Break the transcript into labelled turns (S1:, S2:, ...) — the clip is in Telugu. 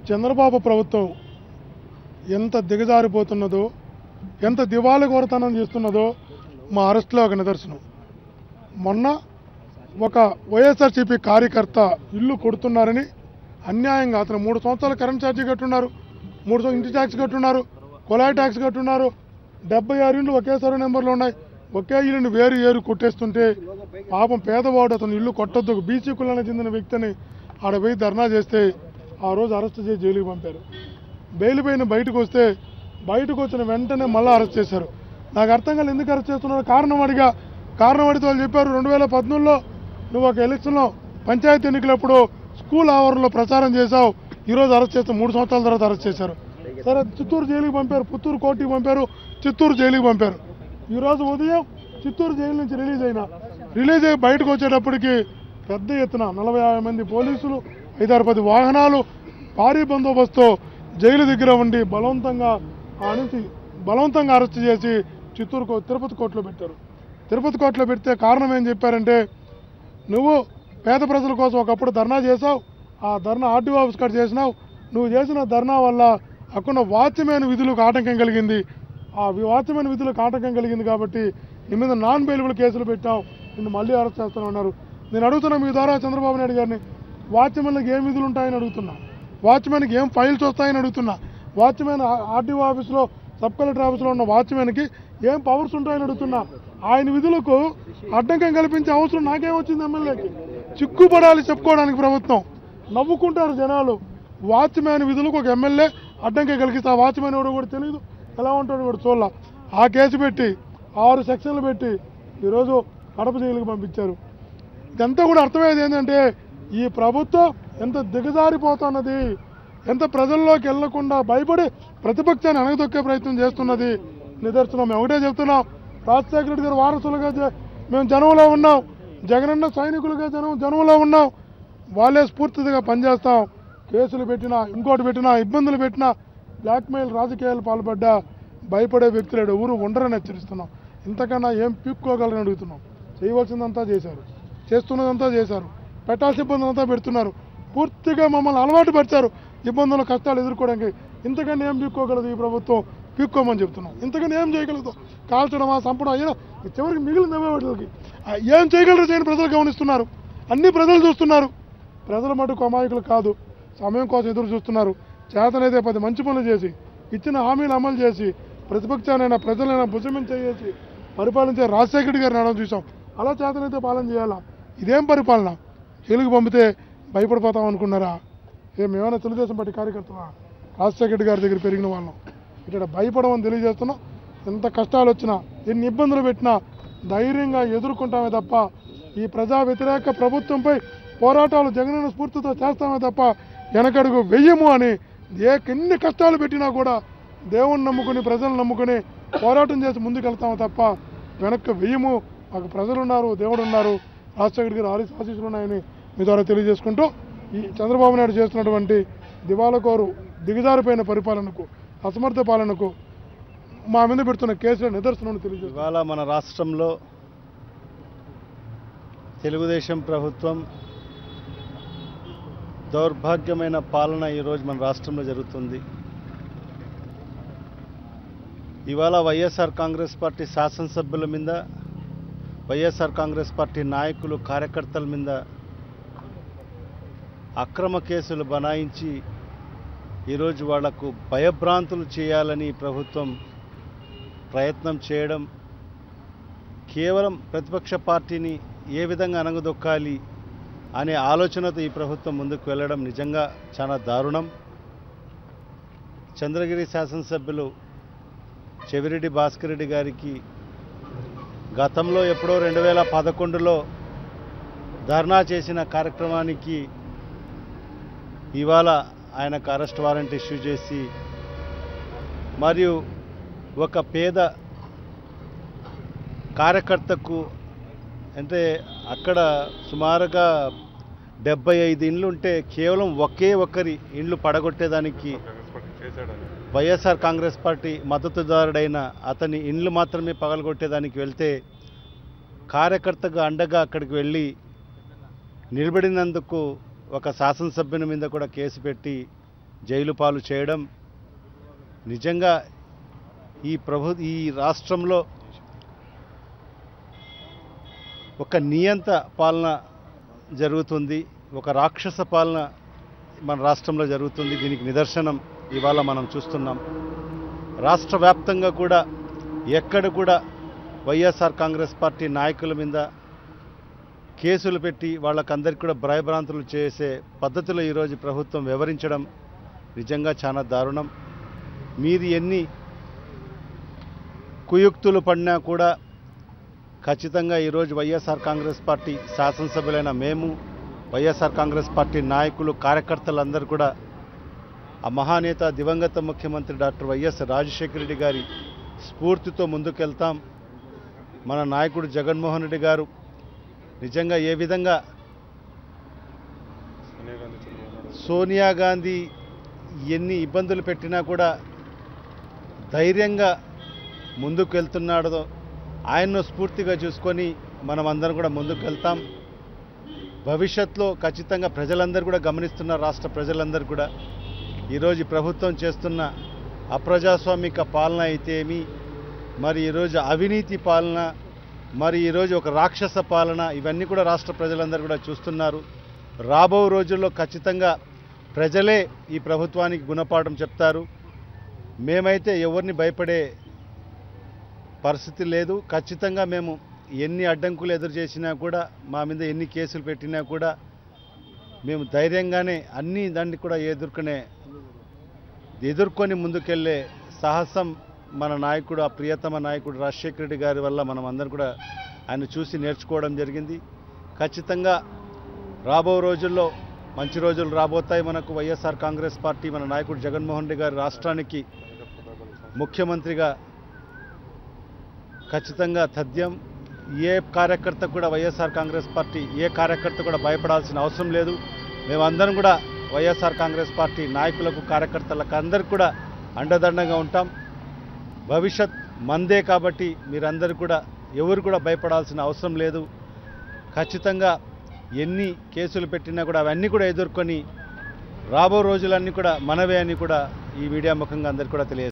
S1: చంద్రబాబు ప్రభుత్వం ఎంత దిగజారిపోతున్నదో ఎంత దివాళకోరతనం చేస్తున్నదో మా అరెస్ట్లో ఒక నిదర్శనం మొన్న ఒక వైఎస్ఆర్సీపీ కార్యకర్త ఇల్లు కొడుతున్నారని అన్యాయంగా అతను మూడు సంవత్సరాలు కరెంట్ ఛార్జీ కట్టున్నారు మూడు సంవత్సరాలు ఇంటి ట్యాక్స్ కట్టున్నారు కొలాయి ట్యాక్స్ కట్టున్నారు డెబ్బై ఆరు ఇండ్లు ఒకేసారి నెంబర్లు ఉన్నాయి ఒకే ఇల్లుని వేరు ఏరు కొట్టేస్తుంటే పాపం పేదవాడు అతను ఇల్లు కొట్టొద్దు ఒక బీసీ కులానికి చెందిన వ్యక్తిని ఆడ పోయి ధర్నా చేస్తే ఆ రోజు అరెస్ట్ చేసి జైలుకి పంపారు బెయిల్ పైన బయటకు వస్తే బయటకు వచ్చిన వెంటనే మళ్ళీ అరెస్ట్ చేశారు నాకు అర్థం కాలేదు ఎందుకు అరెస్ట్ చేస్తున్నారు కారణం అడిగా కారణం అడిగితే వాళ్ళు చెప్పారు రెండు వేల పద్నాలుగులో నువ్వు ఒక ఎలక్షన్లో పంచాయతీ ఎన్నికలప్పుడు స్కూల్ ఆవరణలో ప్రచారం చేశావు ఈరోజు అరెస్ట్ చేస్తే మూడు సంవత్సరాల తర్వాత అరెస్ట్ చేశారు సరే చిత్తూరు జైలుకి పంపారు పుత్తూరు కోర్టుకి పంపారు చిత్తూరు జైలుకి పంపారు ఈరోజు ఉదయం చిత్తూరు జైలు నుంచి రిలీజ్ అయినా రిలీజ్ అయ్యి బయటకు వచ్చేటప్పటికి పెద్ద ఎత్తున నలభై యాభై మంది పోలీసులు ఐదారు పది వాహనాలు భారీ బందోబస్తు జైలు దగ్గర ఉండి బలవంతంగా ఆ నుంచి బలవంతంగా అరెస్ట్ చేసి చిత్తూరు కో- తిరుపతి కోర్టులో పెట్టారు తిరుపతి కోర్టులో పెడితే కారణం ఏం చెప్పారంటే నువ్వు పేద ప్రజల కోసం ఒకప్పుడు ధర్నా చేసావు ఆ ధర్నా ఆర్టీఓ ఆఫీస్ కాడ చేసినావు నువ్వు చేసిన ధర్నా వల్ల అక్కడ వాచ్మెన్ విధులకు ఆటంకం కలిగింది ఆ వి- వాచ్మెన్ విధులకు ఆటంకం కలిగింది కాబట్టి నీ మీద నాన్ బెయిలబుల్ కేసులు పెట్టావు నిన్ను మళ్ళీ అరెస్ట్ చేస్తానన్నారు నేను అడుగుతున్నా మీ ద్వారా చంద్రబాబు నాయుడు గారిని వాచ్మెన్లకు ఏం విధులు ఉంటాయని అడుగుతున్నా వాచ్మెన్కి ఏం ఫైల్స్ వస్తాయని అడుగుతున్నా వాచ్మెన్ ఆర్టీఓ ఆఫీస్లో సబ్ కలెక్టర్ ఆఫీస్లో ఉన్న వాచ్మెన్కి ఏం పవర్స్ ఉంటాయని అడుగుతున్నా ఆయన విధులకు అడ్డంకం కల్పించే అవసరం నాకేం వచ్చింది ఎమ్మెల్యేకి చిక్కుపడాలి చెప్పుకోవడానికి ప్రభుత్వం నవ్వుకుంటారు జనాలు వాచ్మ్యాన్ విధులకు ఒక ఎమ్మెల్యే అడ్డంకి కలిగిస్తే ఆ వాచ్మ్యాన్ ఎవడో కూడా తెలియదు ఎలా ఉంటాడో కూడా చూడాల ఆ కేసు పెట్టి ఆరు సెక్షన్లు పెట్టి ఈరోజు కడప జైలుకి పంపించారు ఇదంతా కూడా అర్థమయ్యేది ఏంటంటే ఈ ప్రభుత్వం ఎంత దిగజారిపోతున్నది ఎంత ప్రజల్లోకి వెళ్లకుండా భయపడి ప్రతిపక్షాన్ని అణగదొక్కే ప్రయత్నం చేస్తున్నది నిదర్శనం మేము ఒకటే చెప్తున్నాం రాజశేఖర రెడ్డి గారు వారసులుగా జ- మేము జనంలో ఉన్నాం జగనన్న సైనికులుగా జనం జనంలో ఉన్నాం వాళ్ళే స్ఫూర్తిగా పనిచేస్తాం కేసులు పెట్టినా ఇంకోటి పెట్టినా ఇబ్బందులు పెట్టినా బ్లాక్మెయిల్ రాజకీయాలు పాల్పడ్డా భయపడే వ్యక్తులు ఎవరు ఉండరని హెచ్చరిస్తున్నాం ఇంతకన్నా ఏం పీక్కోగలరని అడుగుతున్నాం చేయవలసిందంతా చేశారు చేస్తున్నదంతా చేశారు పెట్టాల్సిన ఇబ్బందులంతా పెడుతున్నారు పూర్తిగా మమ్మల్ని అలవాటు పరిచారు ఇబ్బందులు కష్టాలు ఎదుర్కోవడానికి ఇంతకన్నా ఏం పీక్కోగలదు ఈ ప్రభుత్వం పీక్కోమని చెప్తున్నాం ఇంతకన్నా ఏం చేయగలదు కాల్చడమా చంపడం అయినా చివరికి మిగిలిన వాటికి ఏం చేయగలరు చేయని ప్రజలు గమనిస్తున్నారు అన్ని ప్రజలు చూస్తున్నారు ప్రజల మటుకు అమాయకులు కాదు సమయం కోసం ఎదురు చూస్తున్నారు చేతనైతే పది మంచి పనులు చేసి ఇచ్చిన హామీలు అమలు చేసి ప్రతిపక్షానైనా ప్రజలైనా భుజమం చేసి పరిపాలించే రాజశేఖర రెడ్డి గారిని అనడం చూసాం అలా చేతనైతే పాలన చేయాలా ఇదేం పరిపాలన జైలుకు పంపితే భయపడిపోతాం అనుకున్నారా ఏ మేమైనా తెలుగుదేశం పార్టీ కార్యకర్తమా రాజశేఖర రెడ్డి గారి దగ్గర పెరిగిన వాళ్ళం ఇక్కడ భయపడమని తెలియజేస్తున్నాం ఎంత కష్టాలు వచ్చినా ఎన్ని ఇబ్బందులు పెట్టినా ధైర్యంగా ఎదుర్కొంటామే తప్ప ఈ ప్రజా వ్యతిరేక ప్రభుత్వంపై పోరాటాలు జగనన్న స్ఫూర్తితో చేస్తామే తప్ప వెనకడుగు వెయ్యము అని ఏ ఎన్ని కష్టాలు పెట్టినా కూడా దేవుణ్ణి నమ్ముకుని ప్రజలను నమ్ముకుని పోరాటం చేసి ముందుకెళ్తాము తప్ప వెనక్కి వెయ్యము మాకు ప్రజలు ఉన్నారు దేవుడు ఉన్నారు రాజశేఖర్ గారు ఆశీ ఆశీస్సులు ఉన్నాయని మీ ద్వారా తెలియజేసుకుంటూ ఈ చంద్రబాబు నాయుడు చేస్తున్నటువంటి దివాలకోరు దిగజారిపోయిన పరిపాలనకు అసమర్థ పాలనకు మా మీద పెడుతున్న కేసుల నిదర్శనం తెలియజేస్తాం
S2: ఇవాళ మన రాష్ట్రంలో తెలుగుదేశం ప్రభుత్వం దౌర్భాగ్యమైన పాలన ఈరోజు మన రాష్ట్రంలో జరుగుతుంది ఇవాళ వైఎస్ఆర్ కాంగ్రెస్ పార్టీ శాసనసభ్యుల మీద వైఎస్ఆర్ కాంగ్రెస్ పార్టీ నాయకులు కార్యకర్తల మీద అక్రమ కేసులు బనాయించి ఈరోజు వాళ్లకు భయభ్రాంతులు చేయాలని ఈ ప్రభుత్వం ప్రయత్నం చేయడం కేవలం ప్రతిపక్ష పార్టీని ఏ విధంగా అనగదొక్కాలి అనే ఆలోచనతో ఈ ప్రభుత్వం ముందుకు వెళ్ళడం నిజంగా చాలా దారుణం చంద్రగిరి శాసనసభ్యులు చెవిరెడ్డి భాస్కర్ రెడ్డి గారికి గతంలో ఎప్పుడో రెండు వేల పదకొండులో ధర్నా చేసిన కార్యక్రమానికి ఇవాళ ఆయనకు అరెస్ట్ వారెంట్ ఇష్యూ చేసి మరియు ఒక పేద కార్యకర్తకు అంటే అక్కడ సుమారుగా డెబ్బై ఐదు ఇండ్లు ఉంటే కేవలం ఒకే ఒక్కరి ఇండ్లు పడగొట్టేదానికి వైఎస్ఆర్ కాంగ్రెస్ పార్టీ మద్దతుదారుడైన అతని ఇండ్లు మాత్రమే పగలగొట్టేదానికి వెళ్తే కార్యకర్తగా అండగా అక్కడికి వెళ్ళి నిలబడినందుకు ఒక శాసనసభ్యుని మీద కూడా కేసు పెట్టి జైలు పాలు చేయడం నిజంగా ఈ ప్రభు ఈ రాష్ట్రంలో ఒక నియంత పాలన జరుగుతుంది ఒక రాక్షస పాలన మన రాష్ట్రంలో జరుగుతుంది దీనికి నిదర్శనం ఇవాళ మనం చూస్తున్నాం రాష్ట్ర వ్యాప్తంగా కూడా ఎక్కడ కూడా వైఎస్ఆర్ కాంగ్రెస్ పార్టీ నాయకుల మీద కేసులు పెట్టి వాళ్ళకందరికీ కూడా భయభ్రాంతులు చేసే పద్ధతిలో ఈరోజు ప్రభుత్వం వివరించడం నిజంగా చాలా దారుణం మీది ఎన్ని కుయుక్తులు పడినా కూడా ఖచ్చితంగా ఈరోజు వైఎస్ఆర్ కాంగ్రెస్ పార్టీ శాసనసభ్యులైన మేము వైఎస్ఆర్ కాంగ్రెస్ పార్టీ నాయకులు కార్యకర్తలందరూ కూడా ఆ మహానేత దివంగత ముఖ్యమంత్రి డాక్టర్ వైఎస్ రాజశేఖర రెడ్డి గారి స్ఫూర్తితో ముందుకెళ్తాం మన నాయకుడు జగన్మోహన్ రెడ్డి గారు నిజంగా ఏ విధంగా సోనియా గాంధీ ఎన్ని ఇబ్బందులు పెట్టినా కూడా ధైర్యంగా ముందుకు వెళ్తున్నాడో ఆయన్ను స్ఫూర్తిగా చూసుకొని మనం అందరం కూడా ముందుకు వెళ్తాం భవిష్యత్తులో ఖచ్చితంగా ప్రజలందరూ కూడా గమనిస్తున్న రాష్ట్ర ప్రజలందరూ కూడా ఈరోజు ఈ ప్రభుత్వం చేస్తున్న అప్రజాస్వామిక పాలన అయితేమి మరి ఈరోజు అవినీతి పాలన మరి ఈరోజు ఒక రాక్షస పాలన ఇవన్నీ కూడా రాష్ట్ర ప్రజలందరూ కూడా చూస్తున్నారు రాబో రోజుల్లో ఖచ్చితంగా ప్రజలే ఈ ప్రభుత్వానికి గుణపాఠం చెప్తారు మేమైతే ఎవరిని భయపడే పరిస్థితి లేదు ఖచ్చితంగా మేము ఎన్ని అడ్డంకులు ఎదురు చేసినా కూడా మా మీద ఎన్ని కేసులు పెట్టినా కూడా మేము ధైర్యంగానే అన్ని దాన్ని కూడా ఎదుర్కొనే ఎదుర్కొని ముందుకెళ్ళే సాహసం మన నాయకుడు ఆ ప్రియతమ నాయకుడు రాజశేఖర రెడ్డి గారి వల్ల మనం అందరం కూడా ఆయన చూసి నేర్చుకోవడం జరిగింది ఖచ్చితంగా రాబో రోజుల్లో మంచి రోజులు రాబోతాయి మనకు వైఎస్ఆర్ కాంగ్రెస్ పార్టీ మన నాయకుడు జగన్మోహన్ రెడ్డి గారి రాష్ట్రానికి ముఖ్యమంత్రిగా ఖచ్చితంగా తథ్యం ఏ కార్యకర్త కూడా వైఎస్ఆర్ కాంగ్రెస్ పార్టీ ఏ కార్యకర్త కూడా భయపడాల్సిన అవసరం లేదు మేమందరం కూడా వైఎస్ఆర్ కాంగ్రెస్ పార్టీ నాయకులకు కార్యకర్తలకు అందరికి కూడా అండదండగా ఉంటాం భవిష్యత్ మందే కాబట్టి మీరందరూ కూడా ఎవరు కూడా భయపడాల్సిన అవసరం లేదు ఖచ్చితంగా ఎన్ని కేసులు పెట్టినా కూడా అవన్నీ కూడా ఎదుర్కొని రాబో రోజులన్నీ కూడా మనవే అని కూడా ఈ మీడియా ముఖంగా అందరికీ కూడా తెలియ